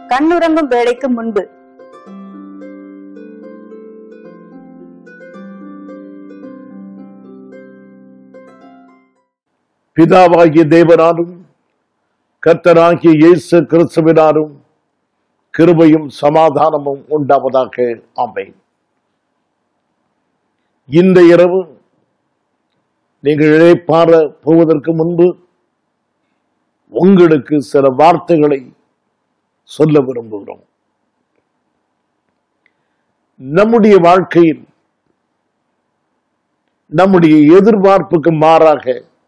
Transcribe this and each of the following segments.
கண்ணுறங்கும் வேளைக்கு முன்பு பிதாவாகிய தேவனாலும் கர்த்தராகிய இயேசு கிறிஸ்துவினாலும் கிருபையும் சமாதானமும் உண்டாவதாக ஆமென் இந்த இரவு நீங்கள் இழைப்பார போவதற்கு முன்பு உங்களுக்கு சில வார்த்தைகளை சொல்ல விரும்புகிறோம் நம்முடைய வாழ்க்கையில் நம்முடைய எதிர்பார்ப்புக்கு மாறாக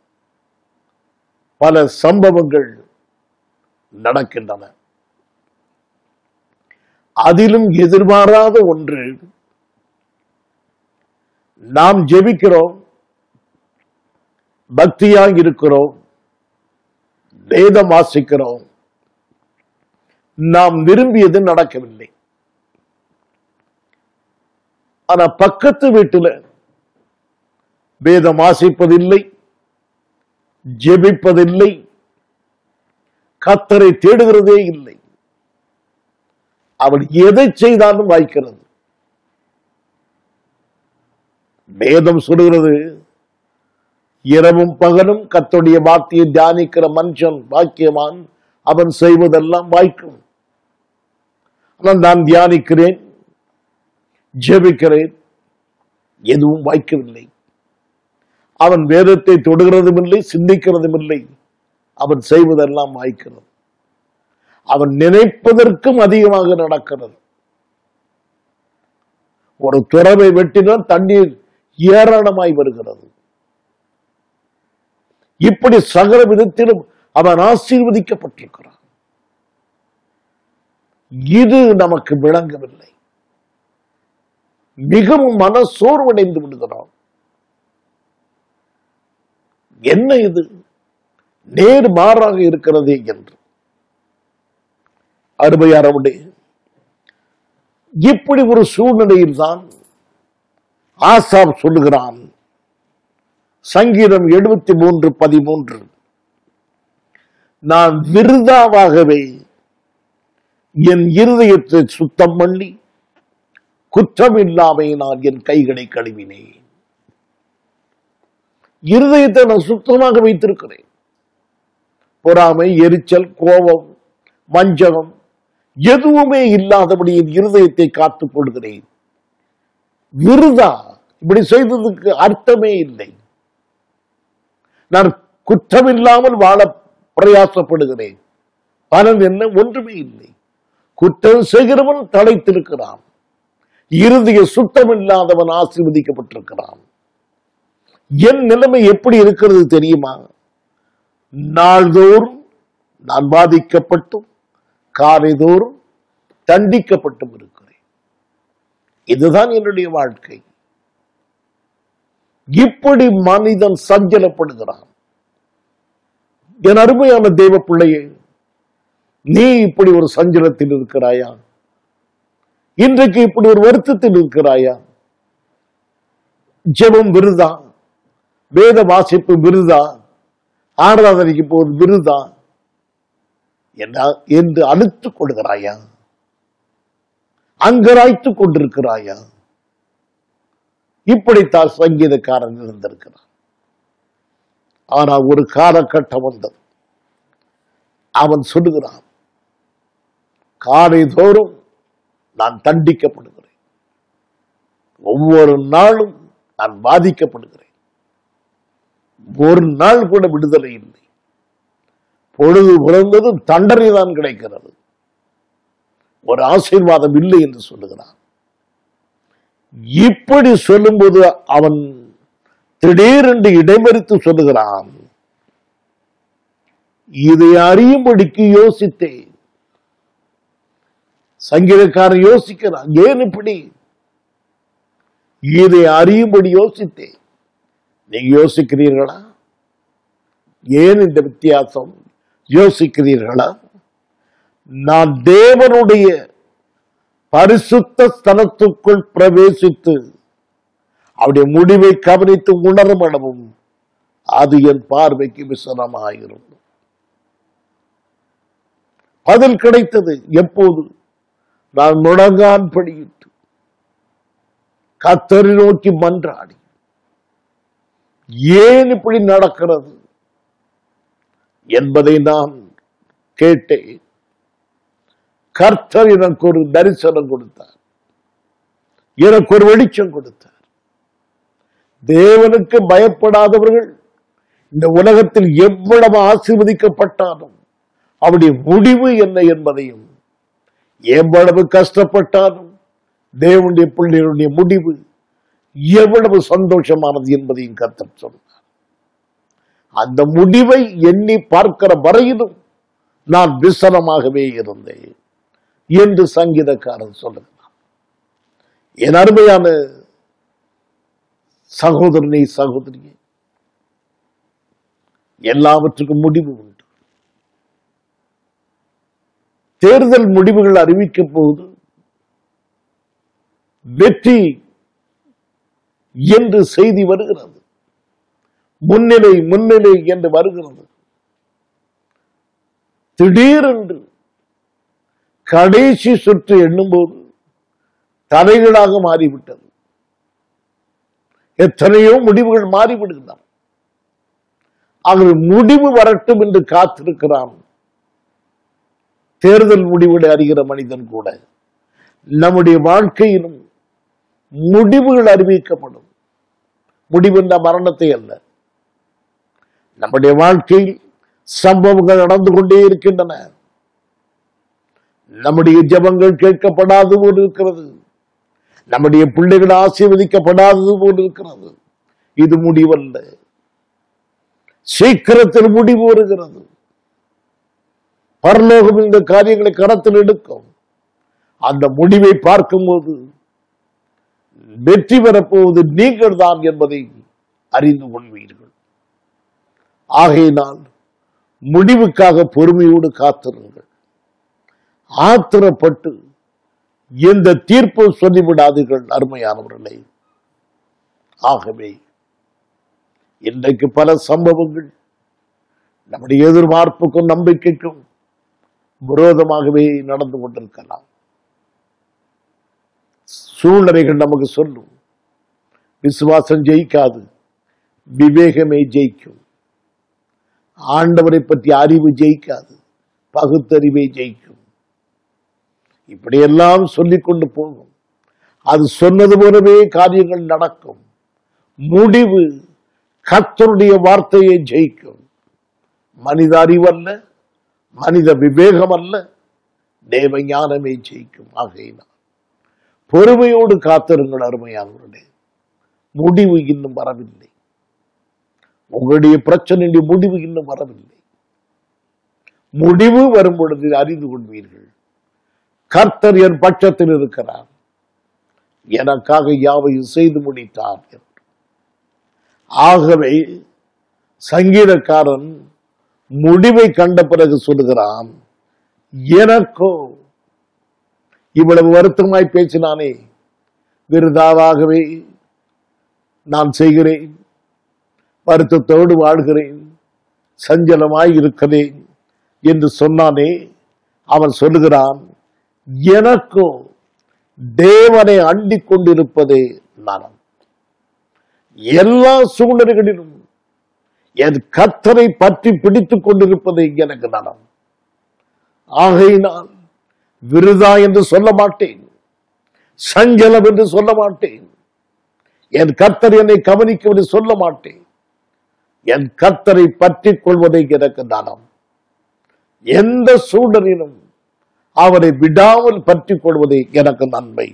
பல சம்பவங்கள் நடக்கின்றன அதிலும் எதிர்பாராத ஒன்று நாம் ஜெபிக்கிறோம் பக்தியாக இருக்கிறோம் வேதம் வாசிக்கிறோம் நாம் விரும்பியது நடக்கவில்லை ஆனா பக்கத்து வீட்டுல வேதம் வாசிப்பதில்லை ஜெபிப்பதில்லை கத்தரை தேடுகிறதே இல்லை அவள் எதை செய்தாலும் வாய்க்கிறது வேதம் சொல்கிறது இரவும் பகலும் கத்துடைய வார்த்தையை தியானிக்கிற மனுஷன் வாக்கியமான் அவன் செய்வதெல்லாம் வாய்க்கும் ஆனால் நான் தியானிக்கிறேன் ஜெபிக்கிறேன் எதுவும் வாய்க்கவில்லை அவன் வேதத்தை தொடுகிறதும் இல்லை சிந்திக்கிறதும் இல்லை அவன் செய்வதெல்லாம் வாய்க்கிறது அவன் நினைப்பதற்கும் அதிகமாக நடக்கிறது ஒரு துறவை வெட்டினால் தண்ணீர் ஏராளமாய் வருகிறது இப்படி சகல விதத்திலும் அவன் ஆசீர்வதிக்கப்பட்டிருக்கிறான் இது நமக்கு விளங்கவில்லை மிகவும் மன சோர்வடைந்து விடுகிறோம் என்ன இது நேர் மாறாக இருக்கிறதே என்று அருமையாரவுடைய இப்படி ஒரு சூழ்நிலையில் தான் ஆசாம் சொல்லுகிறான் சங்கீதம் எழுபத்தி மூன்று பதிமூன்று நான் விருதாவாகவே என் இருதயத்தை சுத்தம் பண்ணி குற்றம் இல்லாமை நான் என் கைகளை கழுவினேன் இருதயத்தை நான் சுத்தமாக வைத்திருக்கிறேன் பொறாமை எரிச்சல் கோபம் வஞ்சகம் எதுவுமே இல்லாதபடி என் இருதயத்தை காத்துக் கொள்கிறேன் விருதா இப்படி செய்ததுக்கு அர்த்தமே இல்லை நான் குற்றமில்லாமல் வாழ பிரயாசப்படுகிறேன் பலன் என்ன ஒன்றுமே இல்லை குற்றம் செய்கிறவன் தலைத்திருக்கிறான் இருதய சுத்தம் இல்லாதவன் ஆசீர்வதிக்கப்பட்டிருக்கிறான் என் நிலைமை எப்படி இருக்கிறது தெரியுமா நாள்தோறும் நான் பாதிக்கப்பட்டும் காலைதோறும் தண்டிக்கப்பட்டும் இருக்கிறேன் இதுதான் என்னுடைய வாழ்க்கை இப்படி மனிதன் சஞ்சலப்படுகிறான் என் அருமையான தெய்வ பிள்ளையே நீ இப்படி ஒரு சஞ்சலத்தில் இருக்கிறாயா இன்றைக்கு இப்படி ஒரு வருத்தத்தில் இருக்கிறாயா ஜெபம் விருதா வேத வாசிப்பு விருதா ஆராதனைக்கு போவது விருதா என்ன என்று அழுத்துக் கொள்கிறாயா அங்கராய்த்துக் கொண்டிருக்கிறாயா இப்படித்தான் சங்கீதக்காரன் இருந்திருக்கிறான் ஆனா ஒரு காலகட்டம் வந்தது அவன் சொல்லுகிறான் காலை தோறும் நான் தண்டிக்கப்படுகிறேன் ஒவ்வொரு நாளும் நான் பாதிக்கப்படுகிறேன் ஒரு நாள் கூட விடுதலை இல்லை பொழுது பிறந்ததும் தண்டனை தான் கிடைக்கிறது ஒரு ஆசீர்வாதம் இல்லை என்று சொல்லுகிறான் இப்படி சொல்லும்போது அவன் திடீரென்று இடைமறித்து சொல்லுகிறான் இதை அறியும்படிக்கு யோசித்தேன் சங்கீதக்காரன் யோசிக்கிறான் ஏன் இப்படி இதை அறியும்படி யோசித்தேன் நீங்க யோசிக்கிறீர்களா ஏன் இந்த வித்தியாசம் யோசிக்கிறீர்களா நான் தேவனுடைய பரிசுத்த ஸ்தலத்துக்குள் பிரவேசித்து அவருடைய முடிவை கவனித்து உணரும் அளவும் அது என் பார்வைக்கு விசனமாயிருந்தது பதில் கிடைத்தது எப்போது நான் முழங்கான் படியிட்டு கத்தரை நோக்கி மன்றாடி ஏன் இப்படி நடக்கிறது என்பதை நான் கேட்டேன் கர்த்தர் எனக்கு ஒரு தரிசனம் கொடுத்தார் எனக்கு ஒரு வெளிச்சம் கொடுத்தார் தேவனுக்கு பயப்படாதவர்கள் இந்த உலகத்தில் எவ்வளவு ஆசீர்வதிக்கப்பட்டாலும் அவருடைய முடிவு என்ன என்பதையும் எவ்வளவு கஷ்டப்பட்டாலும் தேவனுடைய பிள்ளைகளுடைய முடிவு எவ்வளவு சந்தோஷமானது என்பதையும் கர்த்தர் சொன்னார் அந்த முடிவை எண்ணி பார்க்கிற வரையிலும் நான் விசனமாகவே இருந்தேன் என்று சங்கீதக்காரன் சொல்லுகிறான் என் அருமையான சகோதரனே சகோதரியே எல்லாவற்றுக்கும் முடிவு உண்டு தேர்தல் முடிவுகள் அறிவிக்க போது வெற்றி என்று செய்தி வருகிறது முன்னிலை முன்னிலை என்று வருகிறது திடீரென்று கடைசி சுற்று எண்ணும்போது தலைகளாக மாறிவிட்டது எத்தனையோ முடிவுகள் மாறிவிடுகின்றன ஆகவே முடிவு வரட்டும் என்று காத்திருக்கிறான் தேர்தல் முடிவுகளை அறிகிற மனிதன் கூட நம்முடைய வாழ்க்கையிலும் முடிவுகள் அறிவிக்கப்படும் முடிவு என்ற மரணத்தை அல்ல நம்முடைய வாழ்க்கையில் சம்பவங்கள் நடந்து கொண்டே இருக்கின்றன நம்முடைய ஜெபங்கள் கேட்கப்படாது போல் இருக்கிறது நம்முடைய பிள்ளைகள் ஆசீர்வதிக்கப்படாதது போல் இருக்கிறது இது முடிவல்ல சீக்கிரத்தில் முடிவு வருகிறது பரலோகம் இந்த காரியங்களை கரத்தில் எடுக்கும் அந்த முடிவை பார்க்கும்போது வெற்றி பெறப்போவது நீங்கள் தான் என்பதை அறிந்து கொள்வீர்கள் ஆகையினால் முடிவுக்காக பொறுமையோடு காத்திருங்கள் ஆத்திரப்பட்டு எந்த தீர்ப்பு சொல்லிவிடாதீர்கள் அருமையானவர்களே ஆகவே இன்றைக்கு பல சம்பவங்கள் நம்முடைய எதிர்பார்ப்புக்கும் நம்பிக்கைக்கும் விரோதமாகவே நடந்து கொண்டிருக்கலாம் சூழ்நிலைகள் நமக்கு சொல்லும் விசுவாசம் ஜெயிக்காது விவேகமே ஜெயிக்கும் ஆண்டவரை பற்றி அறிவு ஜெயிக்காது பகுத்தறிவே ஜெயிக்கும் இப்படியெல்லாம் சொல்லிக் கொண்டு போகும் அது சொன்னது போலவே காரியங்கள் நடக்கும் முடிவு கர்த்தருடைய வார்த்தையை ஜெயிக்கும் மனித அறிவல்ல மனித விவேகம் அல்ல தேவ ஞானமே ஜெயிக்கும் ஆகையினால் பொறுமையோடு காத்திருங்கள் அருமையானவர்களே முடிவு இன்னும் வரவில்லை உங்களுடைய பிரச்சனையுடைய முடிவு இன்னும் வரவில்லை முடிவு வரும் பொழுது அறிந்து கொள்வீர்கள் கர்த்தர் என் பட்சத்தில் இருக்கிறார் எனக்காக யாவையும் செய்து முடித்தார் என்று ஆகவே சங்கீதக்காரன் முடிவை கண்ட பிறகு சொல்லுகிறான் எனக்கோ இவ்வளவு வருத்தமாய் பேசினானே விருதாவாகவே நான் செய்கிறேன் வருத்தத்தோடு வாழ்கிறேன் சஞ்சலமாய் இருக்கிறேன் என்று சொன்னானே அவன் சொல்லுகிறான் எனக்கோ தேவனை அண்டிக் கொண்டிருப்பதே நலம் எல்லா சூழ்நிலைகளிலும் என் கத்தரை பற்றி பிடித்துக் கொண்டிருப்பதே எனக்கு நலம் ஆகையினால் விருதா என்று சொல்ல மாட்டேன் சஞ்சலம் என்று சொல்ல மாட்டேன் என் கர்த்தர் என்னை கவனிக்கும் என்று சொல்ல மாட்டேன் என் கர்த்தரை பற்றிக் கொள்வதை எனக்கு நலம் எந்த சூழலிலும் அவரை விடாமல் பற்றிக் கொள்வதே எனக்கு நன்மை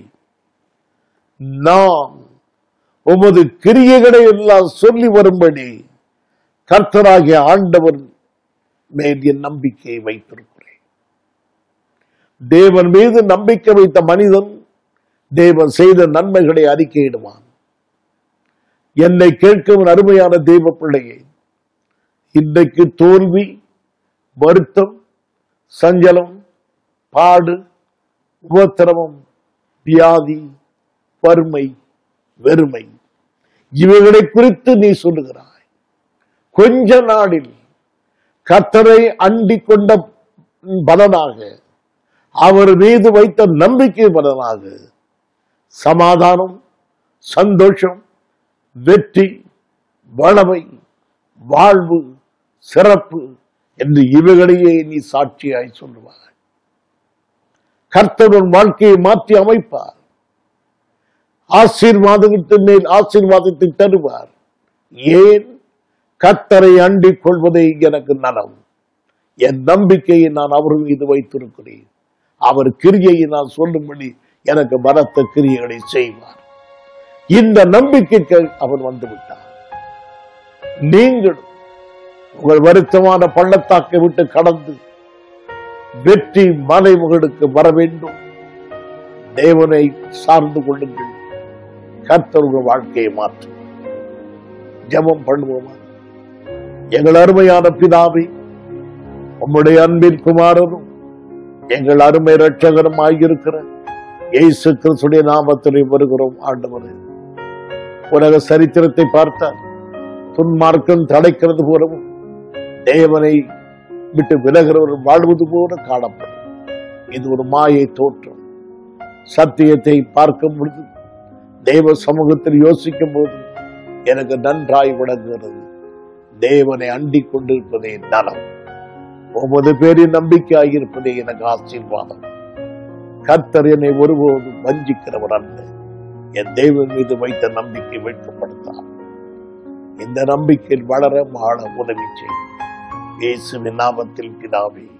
நான் உமது கிரியைகளை எல்லாம் சொல்லி வரும்படி கர்த்தராகிய ஆண்டவர் மேல் என் நம்பிக்கையை வைத்திருக்கிறேன் தேவன் மீது நம்பிக்கை வைத்த மனிதன் தேவன் செய்த நன்மைகளை அறிக்கையிடுவான் என்னை கேட்கும் அருமையான தெய்வ பிள்ளையை இன்றைக்கு தோல்வி வருத்தம் சஞ்சலம் பாடு உபத்திரவம் வியாதி வறுமை வெறுமை இவைகளை குறித்து நீ சொல்லுகிறாய் கொஞ்ச நாளில் கத்தரை அண்டிக் கொண்ட பலனாக அவர் மீது வைத்த நம்பிக்கை பலனாக சமாதானம் சந்தோஷம் வெற்றி வளமை வாழ்வு சிறப்பு என்று இவைகளையே நீ சாட்சியாய் சொல்லுவார் கர்த்தருடன் வாழ்க்கையை மாற்றி அமைப்பார் ஆசீர்வாதத்தின் மேல் ஆசீர்வாதத்தை தருவார் ஏன் கர்த்தரை அண்டிக் கொள்வதே எனக்கு நலம் என் நம்பிக்கையை நான் அவர் மீது வைத்திருக்கிறேன் அவர் கிரியையை நான் சொல்லும்படி எனக்கு பலத்த கிரியைகளை செய்வார் இந்த நம்பிக்கைக்கு அவர் வந்து விட்டார் நீங்களும் உங்கள் வருத்தமான பள்ளத்தாக்கை விட்டு கடந்து வெற்றி மலைமுகளுக்கு வர வேண்டும் தேவனை சார்ந்து கொள்ளுங்கள் கர்த்தர் உங்கள் வாழ்க்கையை மாற்றும் ஜெபம் பண்ணுவோமா எங்கள் அருமையான பிதாவை உம்முடைய அன்பின் குமாரரும் எங்கள் அருமை ரட்சகரும் ஆகியிருக்கிற இயேசு கிறிஸ்துடைய நாமத்திலே வருகிறோம் ஆண்டவரே உலக சரித்திரத்தை பார்த்தால் துன்மார்க்கம் தடைக்கிறது போலவும் தேவனை விட்டு விலகிறவர் வாழ்வது போல காணப்படும் இது ஒரு மாயை தோற்றம் சத்தியத்தை பார்க்கும் பொழுது தேவ சமூகத்தில் யோசிக்கும் போது எனக்கு நன்றாய் விளங்குகிறது தேவனை அண்டிக் கொண்டிருப்பதே நலம் உமது பேரின் நம்பிக்கையாயிருப்பதே எனக்கு ஆசீர்வாதம் கர்த்தர் என்னை ஒருபோதும் வஞ்சிக்கிறவர் அல்ல என் தேவன் மீது வைத்த நம்பிக்கை வைக்கப்படுத்தார் இந்த நம்பிக்கையில் வளர வாழ உதவி செய்யும் இயேசுவின் நாமத்தில் பிதாவே